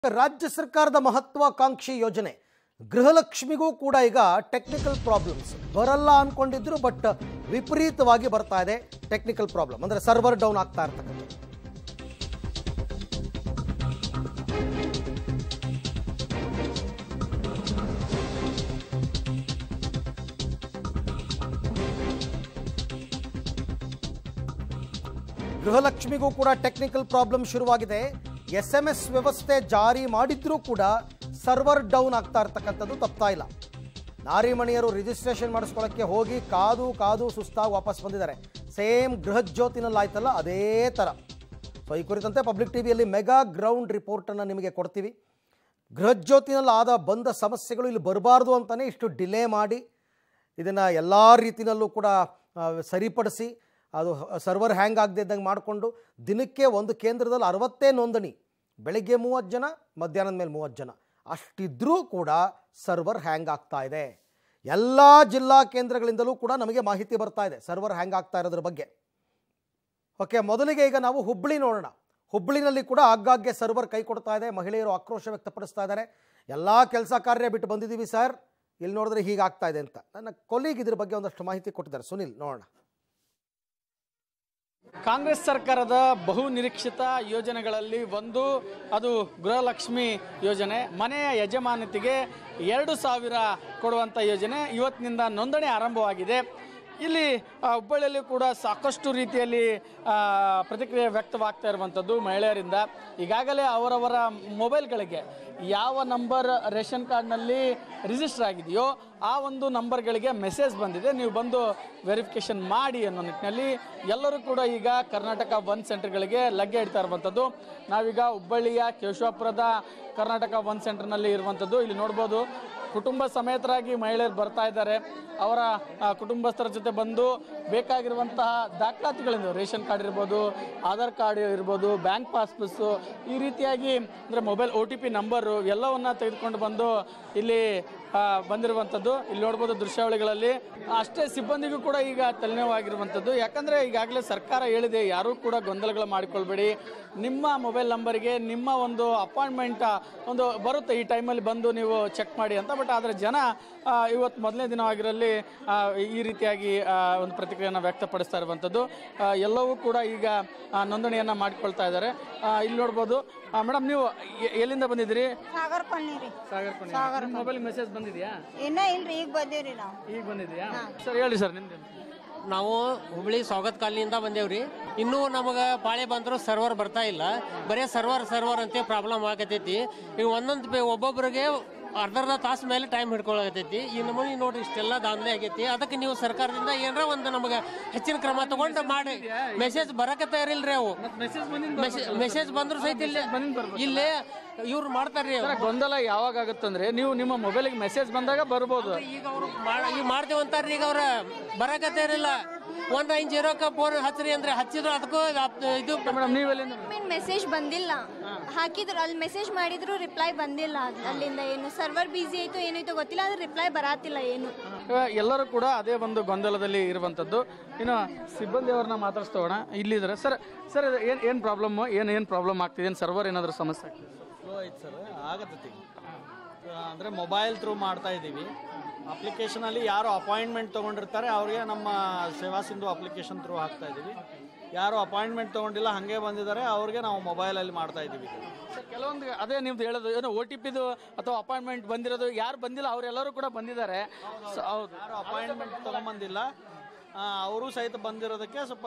ರಾಜ್ಯ ಸರ್ಕಾರದ ಮಹತ್ವಾಕಾಂಕ್ಷಿ ಯೋಜನೆ ಗೃಹಲಕ್ಷ್ಮಿಗೂ ಕೂಡ ಈಗ ಟೆಕ್ನಿಕಲ್ ಪ್ರಾಬ್ಲಮ್ಸ್ ಬರಲ್ಲ ಅನ್ಕೊಂಡಿದ್ರು ಬಟ್ ವಿಪರೀತವಾಗಿ ಬರ್ತಾ ಇದೆ ಟೆಕ್ನಿಕಲ್ ಪ್ರಾಬ್ಲಮ್ ಅಂದ್ರೆ ಸರ್ವರ್ ಡೌನ್ ಆಗ್ತಾ ಇರ್ತಕ್ಕಂಥದ್ದು ಗೃಹಲಕ್ಷ್ಮಿಗೂ ಕೂಡ ಟೆಕ್ನಿಕಲ್ ಪ್ರಾಬ್ಲಮ್ ಶುರುವಾಗಿದೆ ಎಸ್ ಎಂ ಎಸ್ ವ್ಯವಸ್ಥೆ ಜಾರಿ ಮಾಡಿದ್ರೂ ಕೂಡ ಸರ್ವರ್ ಡೌನ್ ಆಗ್ತಾ ಇರ್ತಕ್ಕಂಥದ್ದು ತಪ್ತಾ ಇಲ್ಲ ನಾರಿಮಣಿಯರು ರಿಜಿಸ್ಟ್ರೇಷನ್ ಮಾಡಿಸ್ಕೊಳ್ಳೋಕ್ಕೆ ಹೋಗಿ ಕಾದು ಕಾದು ಸುಸ್ತಾಗಿ ವಾಪಸ್ ಬಂದಿದ್ದಾರೆ ಸೇಮ್ ಗೃಹಜ್ಯೋತಿನಲ್ಲಿ ಆಯ್ತಲ್ಲ ಅದೇ ಥರ ಸೊ ಈ ಕುರಿತಂತೆ ಪಬ್ಲಿಕ್ ಟಿವಿಯಲ್ಲಿ ಮೆಗಾ ಗ್ರೌಂಡ್ ರಿಪೋರ್ಟನ್ನು ನಿಮಗೆ ಕೊಡ್ತೀವಿ ಗೃಹಜ್ಯೋತಿನಲ್ಲಿ ಆದ ಬಂದ ಸಮಸ್ಯೆಗಳು ಇಲ್ಲಿ ಬರಬಾರ್ದು ಅಂತಲೇ ಇಷ್ಟು ಡಿಲೇ ಮಾಡಿ ಇದನ್ನು ಎಲ್ಲ ರೀತಿಯಲ್ಲೂ ಕೂಡ ಆ, ಸರಿಪಡಿಸಿ ಅದು ಸರ್ವರ್ ಹ್ಯಾಂಗ್ ಆಗದೆ ಇದ್ದಂಗೆ ಮಾಡಿಕೊಂಡು ದಿನಕ್ಕೆ ಒಂದು ಕೇಂದ್ರದಲ್ಲಿ ಅರವತ್ತೇ ನೋಂದಣಿ ಬೆಳಿಗ್ಗೆ ಮೂವತ್ತು ಜನ ಮಧ್ಯಾಹ್ನದ ಮೇಲೆ ಮೂವತ್ತು ಜನ ಅಷ್ಟಿದ್ರೂ ಕೂಡ ಸರ್ವರ್ ಹ್ಯಾಂಗ್ ಆಗ್ತಾ ಇದೆ ಎಲ್ಲ ಜಿಲ್ಲಾ ಕೇಂದ್ರಗಳಿಂದಲೂ ಕೂಡ ನಮಗೆ ಮಾಹಿತಿ ಬರ್ತಾ ಇದೆ ಸರ್ವರ್ ಹ್ಯಾಂಗ್ ಆಗ್ತಾ ಇರೋದ್ರ ಬಗ್ಗೆ ಓಕೆ ಮೊದಲಿಗೆ ಈಗ ನಾವು ಹುಬ್ಬಳ್ಳಿ ನೋಡೋಣ ಹುಬ್ಬಳ್ಳಿನಲ್ಲಿ ಕೂಡ ಆಗಾಗ್ಗೆ ಸರ್ವರ್ ಕೈ ಕೊಡ್ತಾ ಇದೆ ಮಹಿಳೆಯರು ಆಕ್ರೋಶ ವ್ಯಕ್ತಪಡಿಸ್ತಾ ಇದ್ದಾರೆ ಎಲ್ಲ ಕೆಲಸ ಕಾರ್ಯ ಬಿಟ್ಟು ಬಂದಿದ್ದೀವಿ ಸರ್ ಇಲ್ಲಿ ನೋಡಿದ್ರೆ ಹೀಗಾಗ್ತಾ ಇದೆ ಅಂತ ನನ್ನ ಕೊಲೀಗ್ ಇದ್ರ ಬಗ್ಗೆ ಒಂದಷ್ಟು ಮಾಹಿತಿ ಕೊಟ್ಟಿದ್ದಾರೆ ಸುನಿಲ್ ನೋಡೋಣ ಕಾಂಗ್ರೆಸ್ ಸರ್ಕಾರದ ಬಹು ನಿರೀಕ್ಷಿತ ಯೋಜನೆಗಳಲ್ಲಿ ಒಂದು ಅದು ಗೃಹಲಕ್ಷ್ಮಿ ಯೋಜನೆ ಮನೆಯ ಯಜಮಾನತಿಗೆ ಎರಡು ಸಾವಿರ ಕೊಡುವಂಥ ಯೋಜನೆ ಇವತ್ತಿನಿಂದ ನೋಂದಣಿ ಆರಂಭವಾಗಿದೆ ಇಲ್ಲಿ ಆ, ಹುಬ್ಬಳ್ಳಿಯಲ್ಲಿ ಕೂಡ ಸಾಕಷ್ಟು ರೀತಿಯಲ್ಲಿ ಆ, ಪ್ರತಿಕ್ರಿಯೆ ವ್ಯಕ್ತವಾಗ್ತಾ ಇರುವಂಥದ್ದು ಮಹಿಳೆಯರಿಂದ ಈಗಾಗಲೇ ಅವರವರ ಮೊಬೈಲ್ಗಳಿಗೆ ಯಾವ ನಂಬರ್ ರೇಷನ್ ಕಾರ್ಡ್ನಲ್ಲಿ ರಿಜಿಸ್ಟರ್ ಆಗಿದೆಯೋ ಆ ಒಂದು ನಂಬರ್ಗಳಿಗೆ ಮೆಸೇಜ್ ಬಂದಿದೆ ನೀವು ಬಂದು ವೆರಿಫಿಕೇಷನ್ ಮಾಡಿ ಅನ್ನೋ ನಿಟ್ಟಿನಲ್ಲಿ ಎಲ್ಲರೂ ಕೂಡ ಈಗ ಕರ್ನಾಟಕ ಒನ್ ಸೆಂಟರ್ಗಳಿಗೆ ಲಗ್ಗೆ ಇಡ್ತಾ ಇರುವಂಥದ್ದು ನಾವೀಗ ಹುಬ್ಬಳ್ಳಿಯ ಕೇಶವಾಪುರದ ಕರ್ನಾಟಕ ಒನ್ ಸೆಂಟರ್ನಲ್ಲಿ ಇರುವಂಥದ್ದು ಇಲ್ಲಿ ನೋಡ್ಬೋದು ಕುಟುಂಬ ಸಮೇತರಾಗಿ ಮಹಿಳೆಯರು ಬರ್ತಾ ಇದ್ದಾರೆ ಅವರ ಆ, ಕುಟುಂಬಸ್ಥರ ಜೊತೆ ಬಂದು ಬೇಕಾಗಿರುವಂತಹ ದಾಖಲಾತಿಗಳಿಂದ ರೇಷನ್ ಕಾರ್ಡ್ ಇರ್ಬೋದು ಆಧಾರ್ ಕಾರ್ಡ್ ಇರ್ಬೋದು ಬ್ಯಾಂಕ್ ಪಾಸ್ ಬಸ್ಸು ಈ ರೀತಿಯಾಗಿ ಅಂದರೆ mobile O T P number ಎಲ್ಲವನ್ನ ತೆಗೆದುಕೊಂಡು ಬಂದು ಇಲ್ಲಿ ಆ, ಬಂದಿರುವಂಥದ್ದು ಇಲ್ಲಿ ನೋಡ್ಬೋದು ದೃಶ್ಯಾವಳಿಗಳಲ್ಲಿ ಅಷ್ಟೇ ಸಿಬ್ಬಂದಿಗೂ ಕೂಡ ಈಗ ತಲೆನೋವಾಗಿರುವಂಥದ್ದು ಯಾಕಂದರೆ ಈಗಾಗಲೇ ಸರ್ಕಾರ ಹೇಳಿದೆ ಯಾರೂ ಕೂಡ ಗೊಂದಲಗಳು ಮಾಡಿಕೊಳ್ಬೇಡಿ ನಿಮ್ಮ ಮೊಬೈಲ್ ನಂಬರ್ಗೆ ನಿಮ್ಮ ಒಂದು ಅಪಾಯಿಂಟ್ಮೆಂಟ್ ಒಂದು ಬರುತ್ತೆ ಈ ಟೈಮಲ್ಲಿ ಬಂದು ನೀವು ಚೆಕ್ ಮಾಡಿ ಅಂತ ಬಟ್ ಆದರೆ ಜನ ಆ, ಇವತ್ತು ಮೊದಲನೇ ದಿನವಾಗಿರಲ್ಲಿ ಆ, ಈ ರೀತಿಯಾಗಿ ಆ, ಒಂದು ಪ್ರತಿಕ್ರಿಯೆಯನ್ನು ವ್ಯಕ್ತಪಡಿಸ್ತಾ ಇರುವಂಥದ್ದು ಆ, ಎಲ್ಲವೂ ಕೂಡ ಈಗ ಆ, ನೋಂದಣಿಯನ್ನು ಮಾಡಿಕೊಳ್ತಾ ಇದ್ದಾರೆ ಆ, ಇಲ್ಲಿ ನೋಡ್ಬೋದು ಮೇಡಮ್ ನೀವು ಎ- ಎಲ್ಲಿಂದ ಬಂದಿದ್ದೀರಿ ಸಾಗರ್ ಕೊನ್ನಿ ರೀ ಸಾಗರ್ ಮೊಬೈಲ್ ಮೆಸೇಜ್ ಬಂದಿದೆಯಾ ಇನ್ನ ಇಲ್ರಿ ಈಗ ಬಂದೇವ್ರಿ ನಾವು ಈಗ ಬಂದಿದೆಯಾ ಸರ್ ಹೇಳಿ ಸರ್ ನಿಮ್ದು ನಾವು ಹುಬ್ಳಿ ಸ್ವಾಗತ್ ಕಾಲನಿಯಿಂದ ಬಂದೇವ್ರಿ ಇನ್ನೂ ನಮಗೆ ಪಾಳೆ ಬಂದ್ರು ಸರ್ವರ್ ಬರ್ತಾ ಇಲ್ಲ ಬರೀ ಸರ್ವರ್ ಸರ್ವರ್ ಅಂತ ಪ್ರಾಬ್ಲಮ್ ಆಗತೈತಿ ಈಗ ಒಂದೊಂದು ಬೆ- ಒಬ್ಬೊಬ್ರಿಗೆ ಅರ್ಧ ಅರ್ಧ ತಾಸು ಮೇಲೆ ಟೈಮ್ ಹಿಡ್ಕೊಳಕತೈತಿ ಈ ನಮೂನಿ ನೋಡ್ರಿ ಇಷ್ಟೆಲ್ಲ ದಾಂಧಲೆ ಆಗೈತಿ ಅದಕ್ಕೆ ನೀವು ಸರ್ಕಾರದಿಂದ ಏನಾರ ಒಂದು ನಮಗೆ ಹೆಚ್ಚಿನ ಕ್ರಮ ತಗೊಂಡು ಮಾಡಿ ಮೆಸೇಜ್ ಬರಕತ್ತ ಇರಿಲ್ರಿ ಅವು ಮೆಸೇಜ್ ಬಂದಿದ್ದು ಮೆಸೇಜ್ ಬಂದ್ರು ಸಹಿತ ಇಲ್ಲೇ ಇಲ್ಲೇ ಇವ್ರು ಮಾಡ್ತಾರ್ರಿ ಸರ್, ಗೊಂದಲ ಯಾವಾಗ ಆಗುತ್ತಂದ್ರೆ ನೀವು ನಿಮ್ಮ ಮೊಬೈಲ್ಗೆ ಮೆಸೇಜ್ ಬಂದಾಗ ಬರ್ಬೋದು ಈಗ ಅವರು ಈಗ ಮಾಡ್ತೇವಂತಾರ್ರಿ ಈಗ ಅವ್ರ ಬರಕತ್ತೇರಿಲ್ಲ ಒನ್ ನೈನ್ ಜೀರೋಕ್ಕೆ ಫೋನ್ ಹಚ್ಚ್ರಿ ಅಂದ್ರೆ ಹಚ್ಚಿದ್ರು ಅದಕ್ಕೂ ಅಪ್- ಇದು ಮೇಡಮ್ ನೀವೆಲ್ಲಿಂದ ಮೀನ್ ಮೆಸೇಜ್ ಬಂದಿಲ್ಲ ಹಾಕಿದ್ರು ಅಲ್ಲಿ ಮೆಸೇಜ್ ಮಾಡಿದ್ರು ರಿಪ್ಲೈ ಬಂದಿಲ್ಲ ಅದ್- ಅಲ್ಲಿಂದ ಏನು ಸರ್ವರ್ ಬಿಸಿ ಆಯ್ತು ಏನಾಯ್ತು ಗೊತ್ತಿಲ್ಲ ಆದ್ರೆ ರಿಪ್ಲೈ ಬರಾತಿಲ್ಲ ಏನು ಇವಾಗ ಎಲ್ಲರೂ ಕೂಡ ಅದೇ ಒಂದು ಗೊಂದಲದಲ್ಲಿ ಇರುವಂಥದ್ದು ಇನ್ನು ಸಿಬ್ಬಂದಿಯವ್ರನ್ನ ಮಾತಾಡ್ಸ್ತೋಣ ಇಲ್ಲಿದ್ದಾರೆ ಸರ್ ಸರ್ ಏನು ಏನು ಪ್ರಾಬ್ಲಮ್ ಏನು ಏನು ಪ್ರಾಬ್ಲಮ್ ಆಗ್ತಿದೆ ಏನು ಸರ್ವರ್ ಏನಾದರೂ ಸಮಸ್ಯೆ ಆಗ್ತಿದೆ ಸ್ಲೋ ಐತೆ ಸರ್ ಆಗತ್ತೈತಿ ಅಂದರೆ ಮೊಬೈಲ್ ಥ್ರೂ ಮಾಡ್ತಾ ಇದ್ದೀವಿ ಅಪ್ಲಿಕೇಶನಲ್ಲಿ ಯಾರು ಅಪಾಯಿಂಟ್ಮೆಂಟ್ ತೊಗೊಂಡಿರ್ತಾರೆ ಅವ್ರಿಗೆ ನಮ್ಮ ಸೇವಾ ಸಿಂಧು ಅಪ್ಲಿಕೇಶನ್ ಥ್ರೂ ಹಾಕ್ತಾ ಇದ್ದೀವಿ ಯಾರು ಅಪಾಯಿಂಟ್ಮೆಂಟ್ ತೊಗೊಂಡಿಲ್ಲ ಹಾಗೆ ಬಂದಿದ್ದಾರೆ ಅವ್ರಿಗೆ ನಾವು ಮೊಬೈಲಲ್ಲಿ ಮಾಡ್ತಾ ಇದ್ದೀವಿ ಸರ್ ಕೆಲವೊಂದು ಅದೇ ನಿಮ್ದು ಹೇಳೋದು ಏನು ಒ ಟಿ ಪಿದು ಅಥವಾ ಅಪಾಯಿಂಟ್ಮೆಂಟ್ ಬಂದಿರೋದು ಯಾರು ಬಂದಿಲ್ಲ ಅವರೆಲ್ಲರೂ ಕೂಡ ಬಂದಿದ್ದಾರೆ ಸೊ ಹೌದು ಯಾರು ಅಪಾಯಿಂಟ್ಮೆಂಟ್ ತೊಗೊಂಬಂದಿಲ್ಲ ಅವರು ಸಹಿತ ಬಂದಿರೋದಕ್ಕೆ ಸ್ವಲ್ಪ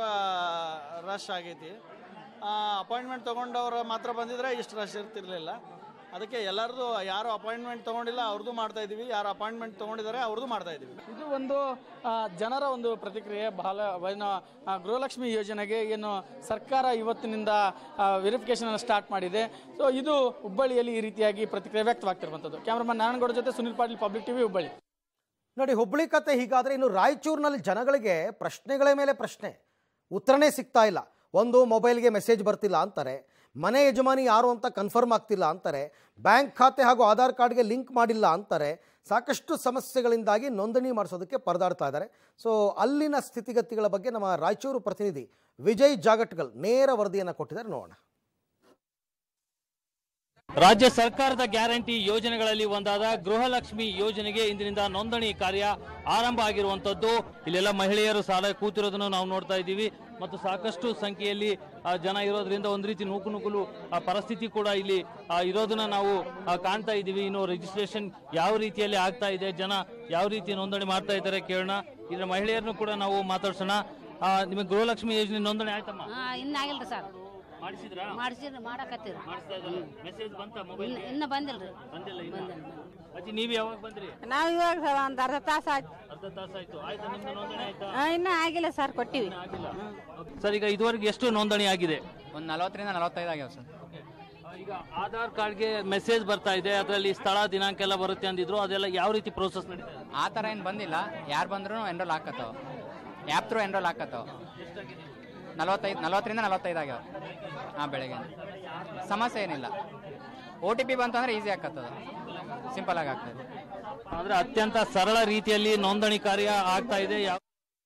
ರಶ್ ಆಗೈತಿ ಅಪಾಯಿಂಟ್ಮೆಂಟ್ ತೊಗೊಂಡವ್ರು ಮಾತ್ರ ಬಂದಿದ್ರೆ ಇಷ್ಟು ರಶ್ ಇರ್ತಿರ್ಲಿಲ್ಲ ಅದಕ್ಕೆ ಎಲ್ಲರದು ಯಾರು ಅಪಾಯಿಂಟ್ಮೆಂಟ್ ತೊಗೊಂಡಿಲ್ಲ ಅವ್ರದ್ದು ಮಾಡ್ತಾ ಇದ್ದೀವಿ ಯಾರು ಅಪಾಯಿಂಟ್ಮೆಂಟ್ ತೊಗೊಂಡಿದ್ದಾರೆ ಅವ್ರದ್ದು ಮಾಡ್ತಾ ಇದ್ದೀವಿ ಇದು ಒಂದು ಆ, ಜನರ ಒಂದು ಪ್ರತಿಕ್ರಿಯೆ ಬಹಳ ಏನು ಆ, ಗೃಹಲಕ್ಷ್ಮಿ ಯೋಜನೆಗೆ ಏನು ಸರ್ಕಾರ ಇವತ್ತಿನಿಂದ ವೆರಿಫಿಕೇಶನ್ ಸ್ಟಾರ್ಟ್ ಮಾಡಿದೆ ಸೊ ಇದು ಹುಬ್ಬಳ್ಳಿಯಲ್ಲಿ ಈ ರೀತಿಯಾಗಿ ಪ್ರತಿಕ್ರಿಯೆ ವ್ಯಕ್ತವಾಗ್ತಿರುವಂಥದ್ದು ಕ್ಯಾಮ್ರಾಮನ್ ನಾರಾಯಣಗೌಡ ಜೊತೆ ಸುನಿಲ್ ಪಾಟೀಲ್ ಪಬ್ಲಿಕ್ ಟಿವಿ ಹುಬ್ಬಳ್ಳಿ ನೋಡಿ ಹುಬ್ಬಳ್ಳಿ ಕತೆ ಹೀಗಾದರೆ ಇನ್ನು ರಾಯಚೂರಿನಲ್ಲಿ ಜನಗಳಿಗೆ ಪ್ರಶ್ನೆಗಳ ಮೇಲೆ ಪ್ರಶ್ನೆ ಉತ್ತರನೇ ಸಿಗ್ತಾ ಇಲ್ಲ ಒಂದು ಮೊಬೈಲ್ಗೆ ಮೆಸೇಜ್ ಬರ್ತಿಲ್ಲ ಅಂತಾರೆ ಮನೆ ಯಜಮಾನಿ ಯಾರು ಅಂತ ಕನ್ಫರ್ಮ್ ಆಗ್ತಿಲ್ಲ ಅಂತಾರೆ ಬ್ಯಾಂಕ್ ಖಾತೆ ಹಾಗೂ ಆಧಾರ್ ಕಾರ್ಡ್ಗೆ ಲಿಂಕ್ ಮಾಡಿಲ್ಲ ಅಂತಾರೆ ಸಾಕಷ್ಟು ಸಮಸ್ಯೆಗಳಿಂದಾಗಿ ನೋಂದಣಿ ಮಾಡಿಸೋದಕ್ಕೆ ಪರದಾಡ್ತಾ ಇದ್ದಾರೆ ಸೊ ಅಲ್ಲಿನ ಸ್ಥಿತಿಗತಿಗಳ ಬಗ್ಗೆ ನಮ್ಮ ರಾಯಚೂರು ಪ್ರತಿನಿಧಿ ವಿಜಯ್ ಜಾಗಟ್ಗಲ್ ನೇರ ವರದಿಯನ್ನು ಕೊಟ್ಟಿದ್ದಾರೆ ನೋಡೋಣ ರಾಜ್ಯ ಸರ್ಕಾರದ ಗ್ಯಾರಂಟಿ ಯೋಜನೆಗಳಲ್ಲಿ ಒಂದಾದ ಗೃಹಲಕ್ಷ್ಮಿ ಯೋಜನೆಗೆ ಇಂದಿನಿಂದ ನೋಂದಣಿ ಕಾರ್ಯ ಆರಂಭ ಆಗಿರುವಂತದ್ದು ಇಲ್ಲೆಲ್ಲ ಮಹಿಳೆಯರು ಸಾಲ ಕೂತಿರೋದನ್ನು ನಾವು ನೋಡ್ತಾ ಇದ್ದೀವಿ ಮತ್ತು ಸಾಕಷ್ಟು ಸಂಖ್ಯೆಯಲ್ಲಿ ಆ, ಜನ ಇರೋದ್ರಿಂದ ಒಂದು ರೀತಿ ನೂಕು ನುಗ್ಗಲು ಆ ಪರಿಸ್ಥಿತಿ ಕೂಡ ಇಲ್ಲಿ ಆ, ಇರೋದನ್ನ ನಾವು ಆ, ಕಾಣ್ತಾ ಇದ್ದೀವಿ ಇನ್ನು ರಿಜಿಸ್ಟ್ರೇಷನ್ ಯಾವ ರೀತಿಯಲ್ಲಿ ಆಗ್ತಾ ಇದೆ ಜನ ಯಾವ ರೀತಿ ನೋಂದಣಿ ಮಾಡ್ತಾ ಇದ್ದಾರೆ ಕೇಳೋಣ ಇದರ ಮಹಿಳೆಯರನ್ನು ಕೂಡ ನಾವು ಮಾತಾಡ್ಸೋಣ ಆ, ನಿಮಗೆ ಗೃಹಲಕ್ಷ್ಮಿ ಯೋಜನೆ ನೋಂದಣಿ ಆಯ್ತಮ್ಮ ಇನ್ನಾಗಿಲ್ರಿ ಸರ್ ಮಾಡಿಸಿದ್ರಾ ಮಾಡಿಸಿರಿ ಮಾಡಕತ್ತೀರಿ ಮಾಡಿಸ್ತಾ ಇದ್ದಾರೆ ಮೆಸೇಜ್ ಬಂತ ಮೊಬೈಲ್ ಇನ್ನ ಇನ್ನ ಬಂದಿಲ್ರಿ ಬಂದಿಲ್ಲ ಇನ್ನ ಅಜ್ಜಿ ನೀವು ಯಾವಾಗ ಬಂದ್ರಿ ನಾವು ಇವಾಗ ಒಂದು ಅರ್ಧ ತಾಸು ಆಯ್ತು ಅರ್ಧ ತಾಸಾಯ್ತು ಆಯ್ತಾ ನಿಮ್ದು ನೋಂದಣಿ ಆಯ್ತಾ ಇನ್ನೂ ಆಗಿಲ್ಲ ಸರ್ ಕೊಟ್ಟಿವಿ ಆಗಿಲ್ಲ ಸರ್ ಈಗ ಇದುವರೆಗೆ ಎಷ್ಟು ನೋಂದಣಿ ಆಗಿದೆ ಒಂದು ನಲವತ್ತರಿಂದ ನಲವತ್ತೈದು ಆಗ್ಯಾವ ಸರ್ ಈಗ ಆಧಾರ್ ಕಾರ್ಡ್ಗೆ ಮೆಸೇಜ್ ಬರ್ತಾ ಇದೆ ಅದರಲ್ಲಿ ಸ್ಥಳ ದಿನಾಂಕ ಎಲ್ಲ ಬರುತ್ತೆ ಅಂದಿದ್ರು ಅದೆಲ್ಲ ಯಾವ ರೀತಿ ಪ್ರೋಸೆಸ್ ನಡೀತಾ ಇದೆ ಆ ಥರ ಏನು ಬಂದಿಲ್ಲ ಯಾರು ಬಂದರೂ ಎನ್ರೋಲ್ ಹಾಕತ್ತವ ಆ್ಯಪ್ ಥ್ರೂ ಎನ್ರೋಲ್ ಹಾಕತ್ತವ ನಲವತ್ತೈದು ನಲವತ್ತರಿಂದ ನಲವತ್ತೈದು ಆಗ್ಯಾವ ಹಾಂ ಬೆಳಗ್ಗೆ ಸಮಸ್ಯೆ ಏನಿಲ್ಲ ಓ ಟಿ ಪಿ ಬಂತಂದ್ರೆ ಈಸಿ ಆಕತ್ತದ ಸಿಂಪಲ್ ಆಗಿ ಆಗ್ತದೆ ಆದ್ರೆ ಅತ್ಯಂತ ಸರಳ ರೀತಿಯಲ್ಲಿ ನೋಂದಣಿ ಕಾರ್ಯ ಆಗ್ತಾ ಇದೆ ಯಾವ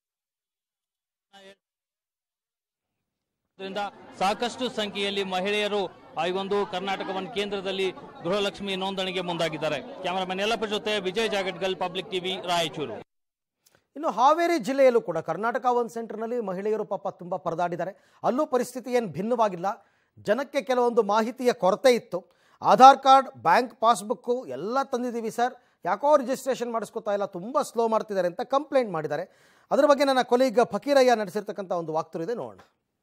ಇದರಿಂದ ಸಾಕಷ್ಟು ಸಂಖ್ಯೆಯಲ್ಲಿ ಮಹಿಳೆಯರು ಆ ಈ ಒಂದು ಕರ್ನಾಟಕ ಒನ್ ಕೇಂದ್ರದಲ್ಲಿ ಗೃಹಲಕ್ಷ್ಮಿ ನೋಂದಣಿಗೆ ಮುಂದಾಗಿದ್ದಾರೆ ಕ್ಯಾಮರಾಮನ್ ಎಲ್ಲಪ್ಪ ಜೊತೆ ವಿಜಯ್ ಜಾಗಟ್ಗಲ್ ಪಬ್ಲಿಕ್ ಟಿವಿ ರಾಯಚೂರು ಇನ್ನು ಹಾವೇರಿ ಜಿಲ್ಲೆಯಲ್ಲೂ ಕೂಡ ಕರ್ನಾಟಕ ಒನ್ ಸೆಂಟರ್ನಲ್ಲಿ ಮಹಿಳೆಯರು ಪಾಪ ತುಂಬ ಪರದಾಡಿದ್ದಾರೆ ಅಲ್ಲೂ ಪರಿಸ್ಥಿತಿ ಏನು ಭಿನ್ನವಾಗಿಲ್ಲ ಜನಕ್ಕೆ ಕೆಲವೊಂದು ಮಾಹಿತಿಯ ಕೊರತೆ ಇತ್ತು ಆಧಾರ್ ಕಾರ್ಡ್ ಬ್ಯಾಂಕ್ ಪಾಸ್ಬುಕ್ಕು ಎಲ್ಲ ತಂದಿದ್ದೀವಿ ಸರ್ ಯಾಕೋ ರಿಜಿಸ್ಟ್ರೇಷನ್ ಮಾಡಿಸ್ಕೊತಾ ಇಲ್ಲ ತುಂಬ ಸ್ಲೋ ಮಾಡ್ತಿದ್ದಾರೆ ಅಂತ ಕಂಪ್ಲೇಂಟ್ ಮಾಡಿದ್ದಾರೆ ಅದರ ಬಗ್ಗೆ ನನ್ನ ಕೊಲೀಗ್ ಫಕೀರಯ್ಯ ನಡೆಸಿರ್ತಕ್ಕಂಥ ಒಂದು ವಾಕ್ತರು ಇದೆ ನೋಡೋಣ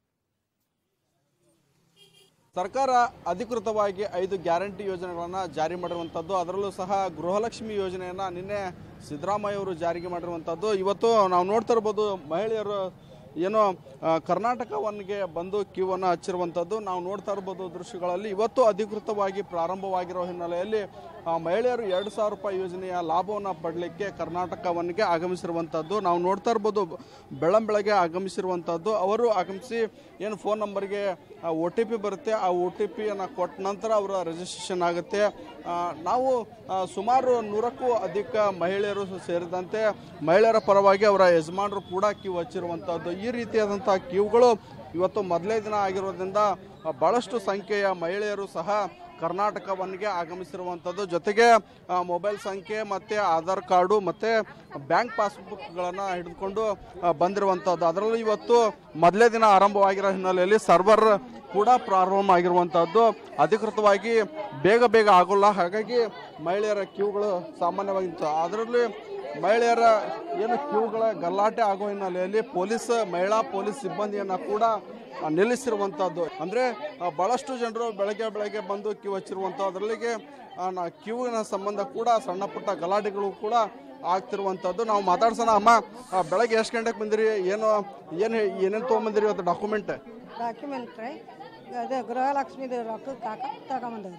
ಸರ್ಕಾರ ಅಧಿಕೃತವಾಗಿ ಐದು ಗ್ಯಾರಂಟಿ ಯೋಜನೆಗಳನ್ನು ಜಾರಿ ಮಾಡಿರುವಂಥದ್ದು ಅದರಲ್ಲೂ ಸಹ ಗೃಹಲಕ್ಷ್ಮಿ ಯೋಜನೆಯನ್ನು ನಿನ್ನೆ ಸಿದ್ದರಾಮಯ್ಯ ಅವರು ಜಾರಿಗೆ ಮಾಡಿರುವಂಥದ್ದು ಇವತ್ತು ನಾವು ನೋಡ್ತಾ ಇರ್ಬೋದು ಮಹಿಳೆಯರು ಏನೋ ಆ, ಕರ್ನಾಟಕ ಒನ್ಗೆ ಬಂದು ಕ್ಯೂ ಅನ್ನು ಹಚ್ಚಿರುವಂಥದ್ದು ನಾವು ನೋಡ್ತಾ ಇರ್ಬೋದು ದೃಶ್ಯಗಳಲ್ಲಿ ಇವತ್ತು ಅಧಿಕೃತವಾಗಿ ಪ್ರಾರಂಭವಾಗಿರೋ ಹಿನ್ನೆಲೆಯಲ್ಲಿ ಆ, ಮಹಿಳೆಯರು ಎರಡು ಸಾವಿರ ರೂಪಾಯಿ ಯೋಜನೆಯ ಲಾಭವನ್ನು ಪಡಲಿಕ್ಕೆ ಕರ್ನಾಟಕ ಒನ್ಗೆ ಆಗಮಿಸಿರುವಂಥದ್ದು ನಾವು ನೋಡ್ತಾ ಇರ್ಬೋದು ಬೆಳಂಬೆಳಗ್ಗೆ ಆಗಮಿಸಿರುವಂಥದ್ದು ಅವರು ಆಗಮಿಸಿ ಏನು ಫೋನ್ ನಂಬರ್ಗೆ ಒ ಟಿ ಪಿ ಬರುತ್ತೆ ಆ ಒ ಟಿ ಪಿಯನ್ನು ಕೊಟ್ಟ ನಂತರ ಅವರ ರಿಜಿಸ್ಟ್ರೇಷನ್ ಆಗುತ್ತೆ ಆ, ನಾವು ಆ, ಸುಮಾರು ನೂರಕ್ಕೂ ಅಧಿಕ ಮಹಿಳೆಯರು ಸೇರಿದಂತೆ ಮಹಿಳೆಯರ ಪರವಾಗಿ ಅವರ ಯಜಮಾನರು ಕೂಡ ಕ್ಯೂ ಹಚ್ಚಿರುವಂಥದ್ದು ಈ ರೀತಿಯಾದಂಥ ಕ್ಯೂಗಳು ಇವತ್ತು ಮೊದಲೇ ದಿನ ಆಗಿರೋದ್ರಿಂದ ಆ, ಬಹಳಷ್ಟು ಸಂಖ್ಯೆಯ ಮಹಿಳೆಯರು ಸಹ ಕರ್ನಾಟಕ ಒನ್ಗೆ ಆಗಮಿಸಿರುವಂಥದ್ದು ಜೊತೆಗೆ ಆ, ಮೊಬೈಲ್ ಸಂಖ್ಯೆ ಮತ್ತು ಆಧಾರ್ ಕಾರ್ಡು ಮತ್ತು ಬ್ಯಾಂಕ್ ಪಾಸ್ಬುಕ್ಗಳನ್ನು ಹಿಡಿದುಕೊಂಡು ಆ, ಬಂದಿರುವಂಥದ್ದು ಅದರಲ್ಲೂ ಇವತ್ತು ಮೊದಲೇ ದಿನ ಆರಂಭವಾಗಿರೋ ಹಿನ್ನೆಲೆಯಲ್ಲಿ ಸರ್ವರ್ ಕೂಡ ಪ್ರಾರಂಭ ಆಗಿರುವಂಥದ್ದು ಅಧಿಕೃತವಾಗಿ ಬೇಗ ಬೇಗ ಆಗೋಲ್ಲ ಹಾಗಾಗಿ ಮಹಿಳೆಯರ ಕ್ಯೂಗಳು ಸಾಮಾನ್ಯವಾಗಿ ನಿಂತು- ಅದರಲ್ಲಿ ಮಹಿಳೆಯರ ಏನು ಕ್ಯೂಗಳ ಗಲಾಟೆ ಆಗೋ ಹಿನ್ನೆಲೆಯಲ್ಲಿ ಪೊಲೀಸ್ ಮಹಿಳಾ ಪೊಲೀಸ್ ಸಿಬ್ಬಂದಿಯನ್ನು ಕೂಡ ಆ, ನಿಲ್ಲಿಸಿರುವಂಥದ್ದು ಅಂದರೆ ಭಾಳಷ್ಟು ಜನರು ಬೆಳಗ್ಗೆ ಬೆಳಗ್ಗೆ ಬಂದು ಕ್ಯೂ ಹಚ್ಚಿರುವಂಥದ್ದು ಅದರಲ್ಲಿಗೆ ಕ್ಯೂವಿನ ಸಂಬಂಧ ಕೂಡ ಸಣ್ಣ ಪುಟ್ಟ ಗಲಾಟೆಗಳು ಕೂಡ ಆಗ್ತಿರುವಂಥದ್ದು ನಾವು ಮಾತಾಡ್ಸೋಣ ಅಮ್ಮ ಆ, ಬೆಳಗ್ಗೆ ಎಷ್ಟು ಗಂಟೆಗೆ ಬಂದಿರಿ ಏನು ಏನು ಏನೇನು ತೊಗೊಂಬಂದಿರಿ ಇವತ್ತು ಡಾಕ್ಯುಮೆಂಟ್ ಡಾಕ್ಯುಮೆಂಟ್ ರೀ ಅದೇ ಗೃಹಲಕ್ಷ್ಮಿದು ರೊಕ್ಕ ಕಾಕ ತಗೊಂಬಂದವ್ರಿ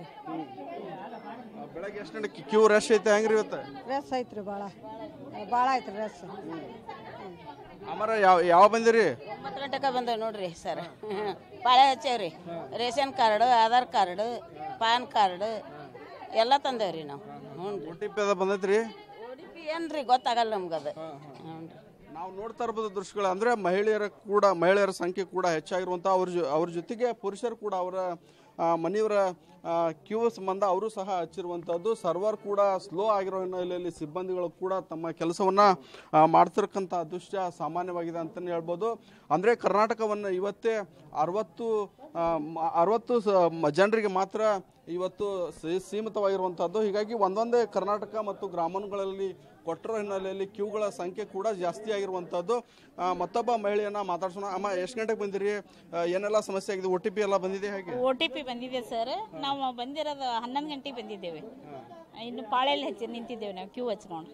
ಬೆಳಗ್ಗೆ ಎಷ್ಟು ಗಂಟೆಗೆ ಕ್ಯೂ ರಶ್ ಐತೆ ಹೆಂಗ್ರಿ ಇವತ್ತು ರೆಸ್ ಐತ್ರಿ ಭಾಳ ಭಾಳ ಐತ್ರಿ ರೆಸ್ ಅಮರ ಯಾವ ಯಾವ ಬಂದಿರಿ ಒಂಬತ್ತು ಗಂಟೆಗೆ ಬಂದೇವೆ ನೋಡ್ರಿ ಸರ್ ಪಾಳೆ ಹಚ್ಚೇವ್ರಿ ration card Aadhaar card PAN card ಎಲ್ಲ ತಂದೇವ್ರಿ ನಾವು ಹ್ಞೂ ಒ ಟಿ ಪಿ ಅದ ಬಂದೈತ್ರಿ ಓ ಟಿ ಪಿ ಏನ್ರಿ ಗೊತ್ತಾಗಲ್ಲ ನಮ್ಗದು ಹ್ಞೂ ರೀ ನಾವು ನೋಡ್ತಾ ಇರ್ಬೋದು ದೃಶ್ಯಗಳು ಅಂದ್ರೆ ಮಹಿಳೆಯರ ಕೂಡ ಮಹಿಳೆಯರ ಸಂಖ್ಯೆ ಕೂಡ ಹೆಚ್ಚಾಗಿರುವಂಥ ಅವ್ರ ಜೊ ಅವ್ರ ಜೊತೆಗೆ ಪುರುಷರು ಕೂಡ ಅವರ ಆ, ಮನೆಯವರ ಕ್ಯೂ ಸಂಬಂಧ ಅವರು ಸಹ ಹಚ್ಚಿರುವಂಥದ್ದು ಸರ್ವರ್ ಕೂಡ ಸ್ಲೋ ಆಗಿರೋ ಹಿನ್ನೆಲೆಯಲ್ಲಿ ಸಿಬ್ಬಂದಿಗಳು ಕೂಡ ತಮ್ಮ ಕೆಲಸವನ್ನ ಆ, ಮಾಡ್ತಿರ್ತಕ್ಕಂಥ ಅದೃಶ್ಯ ಸಾಮಾನ್ಯವಾಗಿದೆ ಅಂತಲೇ ಹೇಳ್ಬೋದು ಅಂದರೆ ಕರ್ನಾಟಕವನ್ನು ಇವತ್ತೇ ಅರವತ್ತು ಆ, ಮ- ಅರವತ್ತು ಸ- ಮ- ಜನರಿಗೆ ಮಾತ್ರ ಇವತ್ತು ಸೀ- ಸೀಮಿತವಾಗಿರುವಂಥದ್ದು ಹೀಗಾಗಿ ಒಂದೊಂದೇ ಕರ್ನಾಟಕ ಮತ್ತು ಗ್ರಾಮಗಳಲ್ಲಿ ಕೊಟ್ಟಿರೋ ಹಿನ್ನೆಲೆಯಲ್ಲಿ ಕ್ಯೂಗಳ ಸಂಖ್ಯೆ ಕೂಡ ಜಾಸ್ತಿ ಆಗಿರುವಂಥದ್ದು ಆ, ಮತ್ತೊಬ್ಬ ಮಹಿಳೆಯನ್ನ ಮಾತಾಡ್ಸೋಣ ಅಮ್ಮ ಎಷ್ಟು ಗಂಟೆಗೆ ಬಂದಿರಿ ಆ, ಏನೆಲ್ಲ ಸಮಸ್ಯೆ ಆಗಿದೆ ಒ ಟಿ ಪಿ ಎಲ್ಲ ಬಂದಿದೆ ಹೇಗೆ ಓ ಟಿ ಪಿ ಬಂದಿದೆ ಸರ್ ನಾವು ಬಂದಿರೋದು ಹನ್ನೊಂದು ಗಂಟೆಗೆ ಬಂದಿದ್ದೇವೆ ಇನ್ನು ಪಾಳೆಯಲ್ಲಿ ಹಚ್ಚಿ ನಿಂತಿದ್ದೇವೆ ನಾವು ಕ್ಯೂ ಹಚ್ಕೊಂಡು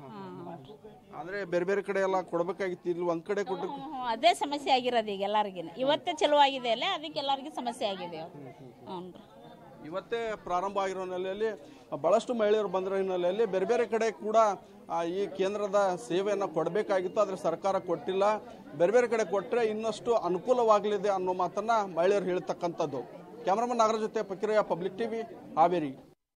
ಅಂದ್ರೆ ಬೇರೆ ಬೇರೆ ಕಡೆ ಎಲ್ಲ ಕೊಡ್ಬೇಕಾಗಿತ್ತು ಇಲ್ಲಿ ಒಂದ್ ಕಡೆ ಕೊಟ್ಟು ಹ್ಮ್, ಅದೇ ಸಮಸ್ಯೆ ಆಗಿರೋದು ಈಗ ಎಲ್ಲರಿಗೂ ಇವತ್ತೇ ಚಲೋ ಆಗಿದೆ ಅಲ್ಲ ಅದಕ್ಕೆ ಎಲ್ಲರಿಗೂ ಸಮಸ್ಯೆ ಆಗಿದೆ ಹ್ಞೂ ರೀ ಇವತ್ತೇ ಪ್ರಾರಂಭ ಆಗಿರೋ ಹಿನ್ನೆಲೆಯಲ್ಲಿ ಬಹಳಷ್ಟು ಮಹಿಳೆಯರು ಬಂದಿರೋ ಹಿನ್ನೆಲೆಯಲ್ಲಿ ಬೇರೆ ಬೇರೆ ಕಡೆ ಕೂಡ ಆ, ಈ ಕೇಂದ್ರದ ಸೇವೆಯನ್ನು ಕೊಡಬೇಕಾಗಿತ್ತು ಆದರೆ ಸರ್ಕಾರ ಕೊಟ್ಟಿಲ್ಲ ಬೇರೆ ಬೇರೆ ಕಡೆ ಕೊಟ್ಟರೆ ಇನ್ನಷ್ಟು ಅನುಕೂಲವಾಗಲಿದೆ ಅನ್ನೋ ಮಾತನ್ನ ಮಹಿಳೆಯರು ಹೇಳ್ತಕ್ಕಂಥದ್ದು ಕ್ಯಾಮ್ರಾಮನ್ ನಾಗರ ಜೊತೆ ಪಕ್ಕಿರಯ್ಯ ಪಬ್ಲಿಕ್ ಟಿವಿ ಹಾವೇರಿ